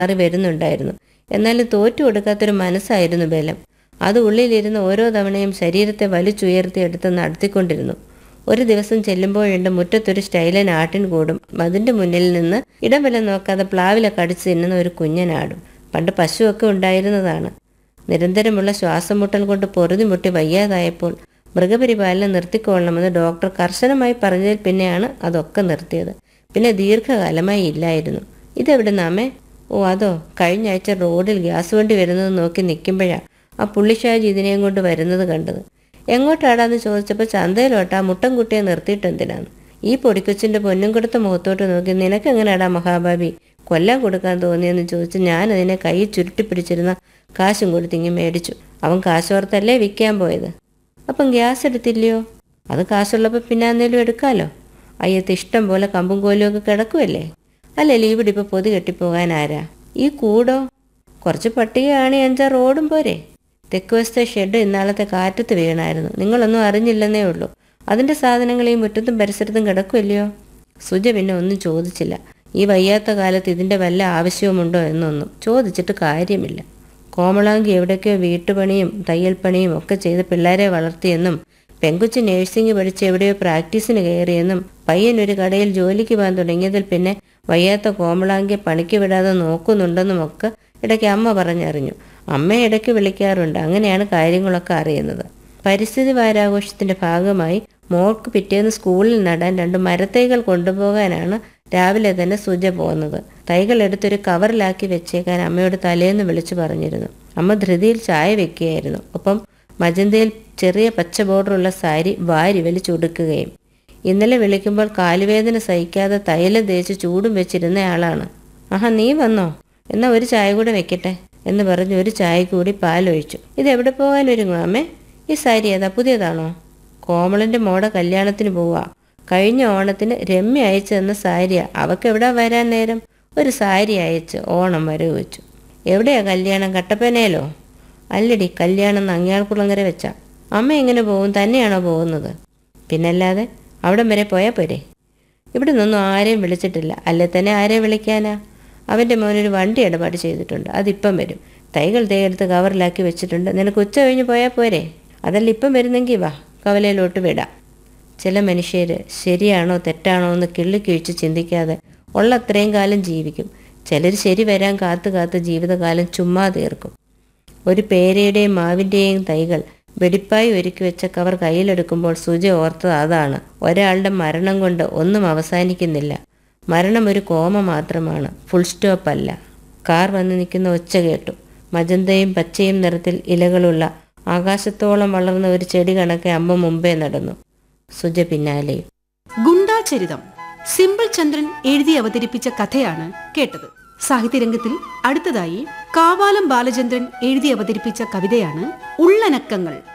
മാറി വരുന്നുണ്ടായിരുന്നു എന്നാലും തോറ്റു കൊടുക്കാത്തൊരു മനസ്സായിരുന്നു ബലം അത് ഉള്ളിലിരുന്ന് ഓരോ തവണയും ശരീരത്തെ വലിച്ചുയർത്തി എടുത്ത് നടത്തിക്കൊണ്ടിരുന്നു ഒരു ദിവസം ചെല്ലുമ്പോഴുണ്ട് മുറ്റത്തൊരു സ്റ്റൈലൻ ആട്ടിൻ കൂടും അതിന്റെ മുന്നിൽ നിന്ന് ഇടംവലം നോക്കാതെ പ്ലാവിലെ കടിച്ചു തിന്നുന്ന ഒരു കുഞ്ഞനാടും പണ്ട് പശുവൊക്കെ ഉണ്ടായിരുന്നതാണ് നിരന്തരമുള്ള ശ്വാസം മുട്ടൽ കൊണ്ട് പൊറുതിമുട്ടി വയ്യാതായപ്പോൾ മൃഗപരിപാലനം നിർത്തിക്കൊള്ളണമെന്ന് ഡോക്ടർ കർശനമായി പറഞ്ഞതിൽ പിന്നെയാണ് അതൊക്കെ നിർത്തിയത് പിന്നെ ദീർഘകാലമായി ഇല്ലായിരുന്നു ഇതെവിടെ നാമേ ഓ അതോ കഴിഞ്ഞ ആഴ്ച റോഡിൽ ഗ്യാസ് വണ്ടി വരുന്നത് നോക്കി നിൽക്കുമ്പോഴാണ് ആ പുള്ളിഷാജി ഇതിനെയും കൊണ്ട് വരുന്നത് കണ്ടത് എങ്ങോട്ടാടാന്ന് ചോദിച്ചപ്പോൾ ചന്തയിലോട്ടാ മുട്ടൻ കുട്ടിയെ നിർത്തിയിട്ട് എന്തിനാണ് ഈ പൊടിക്കൊച്ചിന്റെ പൊന്നും കൊടുത്ത മുഖത്തോട്ട് നോക്കി നിനക്ക് എങ്ങനെയാടാ മഹാഭാവി കൊല്ലാൻ കൊടുക്കാൻ തോന്നിയെന്ന് ചോദിച്ച് ഞാൻ അതിനെ കൈ ചുരുട്ടി പിടിച്ചിരുന്ന കാശും കൊടുത്ത് ഇങ്ങ് മേടിച്ചു അവൻ കാശോർത്തല്ലേ വിൽക്കാൻ പോയത് അപ്പം ഗ്യാസ് എടുത്തില്ലയോ അത് കാശുള്ളപ്പോൾ പിന്നെ എന്തേലും എടുക്കാലോ അയ്യത്ത് ഇഷ്ടം പോലെ കമ്പും കോലും ഒക്കെ കിടക്കുമല്ലേ അല്ലല്ലേ ഇവിടെ ഇപ്പോൾ പൊതി കെട്ടിപ്പോകാൻ ആരാ ഈ കൂടോ കുറച്ച് പട്ടികയാണ് അഞ്ചാറ് റോഡും പോരെ തെക്ക് വശത്തെ ഷെഡ് ഇന്നാളത്തെ കാറ്റത്ത് വീണായിരുന്നു നിങ്ങളൊന്നും അറിഞ്ഞില്ലെന്നേ ഉള്ളൂ അതിന്റെ സാധനങ്ങൾ ഈ മുറ്റത്തും പരിസരത്തും കിടക്കുമല്ലയോ സുജ പിന്നെ ഒന്നും ചോദിച്ചില്ല ഈ വയ്യാത്ത കാലത്ത് ഇതിന്റെ വല്ല ആവശ്യവുമുണ്ടോ എന്നൊന്നും ചോദിച്ചിട്ട് കാര്യമില്ല കോമളാങ്കി എവിടേക്കോ വീട്ടുപണിയും തയ്യൽപ്പണിയും ഒക്കെ ചെയ്ത് പിള്ളേരെ വളർത്തിയെന്നും പെങ്കുച്ച് നേഴ്സിംഗ് പഠിച്ച് എവിടെയോ പ്രാക്ടീസിന് കയറിയെന്നും പയ്യൻ ഒരു കടയിൽ ജോലിക്ക് പോകാൻ തുടങ്ങിയതിൽ പിന്നെ വയ്യാത്ത കോമളാങ്കിയെ പണിക്ക് വിടാതെ നോക്കുന്നുണ്ടെന്നും ഒക്കെ ഇടയ്ക്ക് അമ്മ പറഞ്ഞറിഞ്ഞു അമ്മയെ ഇടയ്ക്ക് വിളിക്കാറുണ്ട് അങ്ങനെയാണ് കാര്യങ്ങളൊക്കെ അറിയുന്നത് പരിസ്ഥിതി വാരാഘോഷത്തിന്റെ ഭാഗമായി മോൾക്ക് പിറ്റേന്ന് സ്കൂളിൽ നടാൻ രണ്ട് മരത്തൈകൾ കൊണ്ടുപോകാനാണ് രാവിലെ തന്നെ സുജ പോകുന്നത് തൈകൾ എടുത്തൊരു കവറിലാക്കി വെച്ചേക്കാൻ അമ്മയോട് തലേന്ന് വിളിച്ചു പറഞ്ഞിരുന്നു അമ്മ ധൃതിയിൽ ചായ വെക്കുകയായിരുന്നു ഒപ്പം മജന്തയിൽ ചെറിയ പച്ച ബോർഡറുള്ള സാരി വാരി വലിച്ചൊടുക്കുകയും ഇന്നലെ വിളിക്കുമ്പോൾ കാലുവേദന സഹിക്കാതെ തൈലം തേച്ച് ചൂടും വെച്ചിരുന്നയാളാണ് ആഹാ നീ വന്നോ എന്നാ ഒരു ചായ കൂടെ വെക്കട്ടെ എന്ന് പറഞ്ഞ് ഒരു ചായ കൂടി പാലൊഴിച്ചു ഇത് എവിടെ പോകാൻ ഒരുങ്ങും അമ്മേ ഈ സാരി ഏതാ പുതിയതാണോ കോമളന്റെ മോടെ കല്യാണത്തിന് പോവാ കഴിഞ്ഞ ഓണത്തിന് രമ്യ അയച്ചു തന്ന സാരിയാ അവക്ക് എവിടെ വരാൻ നേരം ഒരു സാരി അയച്ച് ഓണം വരെ വെച്ചു എവിടെയാ കല്യാണം കട്ടപ്പനയിലോ അല്ലടി കല്യാണം നങ്ങിയാൾക്കുളങ്ങര വെച്ചാ അമ്മ എങ്ങനെ പോകും തന്നെയാണോ പോകുന്നത് പിന്നല്ലാതെ അവിടം വരെ പോയാൽ പോരെ ഇവിടെ നിന്നൊന്നും ആരെയും വിളിച്ചിട്ടില്ല അല്ലെ തന്നെ ആരെ വിളിക്കാനാ അവൻ്റെ മോനൊരു വണ്ടി ഇടപാട് ചെയ്തിട്ടുണ്ട് അതിപ്പം വരും തൈകൾ തേയെടുത്ത് കവറിലാക്കി വെച്ചിട്ടുണ്ട് നിനക്ക് ഉച്ച കഴിഞ്ഞ് പോയാൽ പോരെ അതല്ല ഇപ്പം വരുന്നെങ്കിൽ വാ കവലയിലോട്ട് വിടാം ചില മനുഷ്യർ ശരിയാണോ തെറ്റാണോ എന്ന് കിള്ളിക്കിഴിച്ച് ചിന്തിക്കാതെ ഉള്ള അത്രയും കാലം ജീവിക്കും ചിലർ ശരി വരാൻ കാത്തു കാത്ത് ജീവിതകാലം ചുമ്മാ തീർക്കും ഒരു പേരയുടെയും മാവിൻ്റെയും തൈകൾ വെടിപ്പായി ഒരുക്കി വെച്ച കവർ കയ്യിലെടുക്കുമ്പോൾ സുജ ഓർത്തത് അതാണ് ഒരാളുടെ മരണം കൊണ്ട് ഒന്നും അവസാനിക്കുന്നില്ല മരണം ഒരു കോമ മാത്രമാണ് ഫുൾ സ്റ്റോപ്പ് അല്ല കാർ വന്ന് നിൽക്കുന്ന ഒച്ച കേട്ടു മജന്തയും പച്ചയും നിറത്തിൽ ഇലകളുള്ള ആകാശത്തോളം വളർന്ന ഒരു ചെടി കണക്കെ അമ്മ മുമ്പേ നടന്നു സുജ പിന്നാലെയും ഗുണ്ടാചരിതം സിമ്പിൾ ചന്ദ്രൻ എഴുതി അവതരിപ്പിച്ച കഥയാണ് കേട്ടത് സാഹിത്യരംഗത്തിൽ അടുത്തതായി കാവാലം ബാലചന്ദ്രൻ എഴുതി അവതരിപ്പിച്ച കവിതയാണ് ഉള്ളനക്കങ്ങൾ